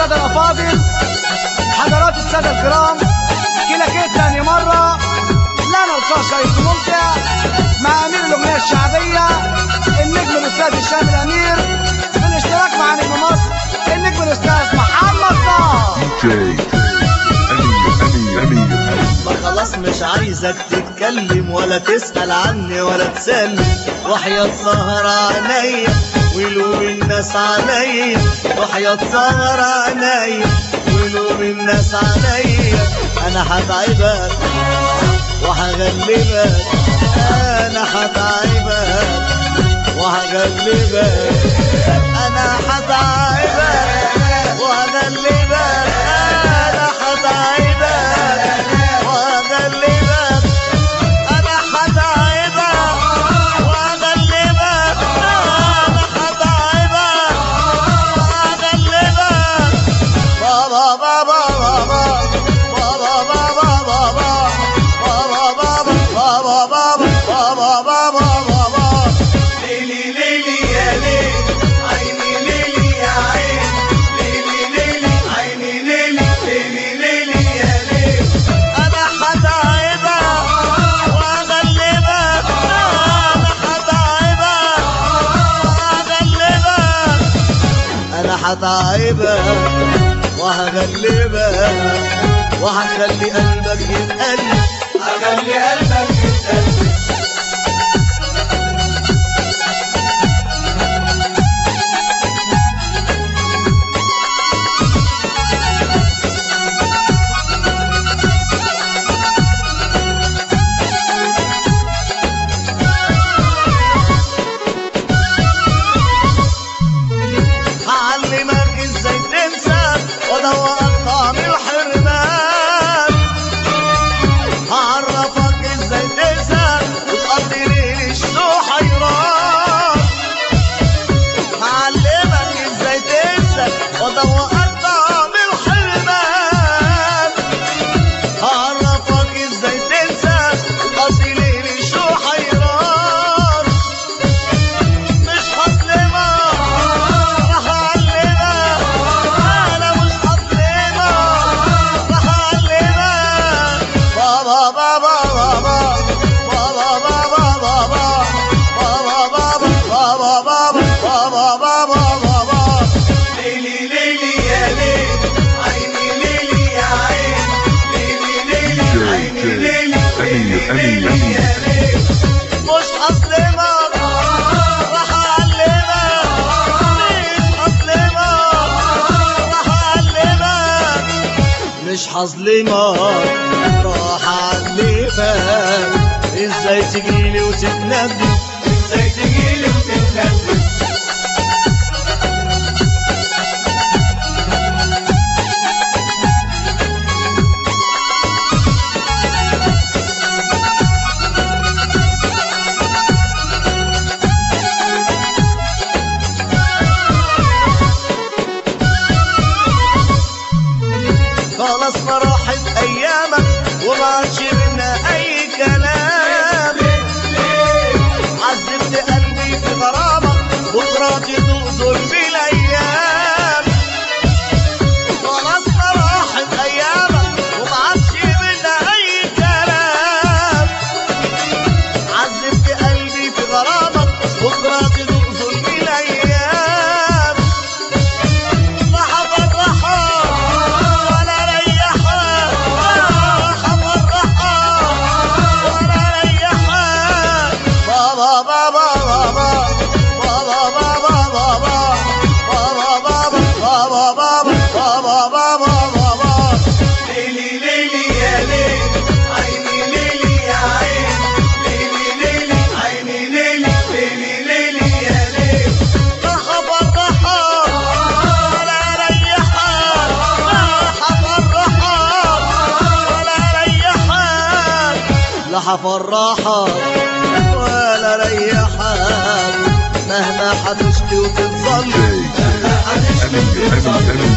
السادة الأفاضل حضرات السادة الكرام كده كده تاني مرة لنا وصال شريف ممتع مع أمير الأغنية الشعبية النجم الأستاذ هشام الأمير بالاشتراك مع نجم مصر النجم الأستاذ محمد طه DJ أمير أمير أمير ما خلاص مش عايزك تتكلم ولا تسأل عني ولا تسلم وحياة سهر عينيا ولوم الناس عليا وحياة سهر عينيا ولوم الناس عليا انا هتعبك وهغلبك انا هتعبك وهغلبك انا هتعبك وهغلبك انا هتعبك وهغلبك انا هتعبك وهغلبك انا هتعبك وهغلبك بابا بابا بابا بابا بابا بابا بابا بابا بابا بابا بابا بابا ليلي ليلي يا ليل عيني ليلي يا عين ليلي ليلي عيني ليلي ليلي ليلي يا ليل انا هتعبك وهغلبك انا هتعبك وهغلبك انا هتعبك وهغلبك وهخلي قلبك يتقلب هخلي قلبك يتقلب هعلمك ازاي تنسى وادوقك طعم الحرمان هعرفك ازاي تنسى وتقضي ليل الشوق حيران هعلمك ازاي تنسى وادوقك طعم الحرمان هعرفك ازاي تنسى وتقضي ليل الشوق حيران مش هظلمك راح اعلمك انا مش هظلمك راح اعلمك بابا بابا بابا بابا بابا بابا بابا بابا بابا بابا بابا بابا ليلي ليلي يا ليل عيني ليلي يا عين ليلي ليلي عيني ليلي أمير أمير ليلي يا ليل مش هظلمك راح اعلمك مش هظلمك راح اعلمك مش هظلمك راح اعلمك ازاي تجيلي وتتنبي ازاي تجيلي وتتنبي خلاص ما راحت ايامك وما عادش بينا اي كلام عذبت قلبي في غرامك بكره تدوق ظلم الايام خلاص ما راحت ايامك وما عادش بينا اي كلام عذبت قلبي في غرامك بكره تدوق ظلم الايام ما هفرحك ولا ريحك ما هفرحك ولا ريحك بابا بابا بابا بابا بابا بابا بابا بابا بابا بابا بابا بابا ليلي ليلي يا ليل عيني ليلي يا عين ليلي ليلي عيني ليلي ليلي ليلي يا ليل ما هفرحك ولا ريحك ما هفرحك ولا ريحك لا هفرحك ولا ريحك مهما هتشكي وتتظلم DJ أمير أمير أمير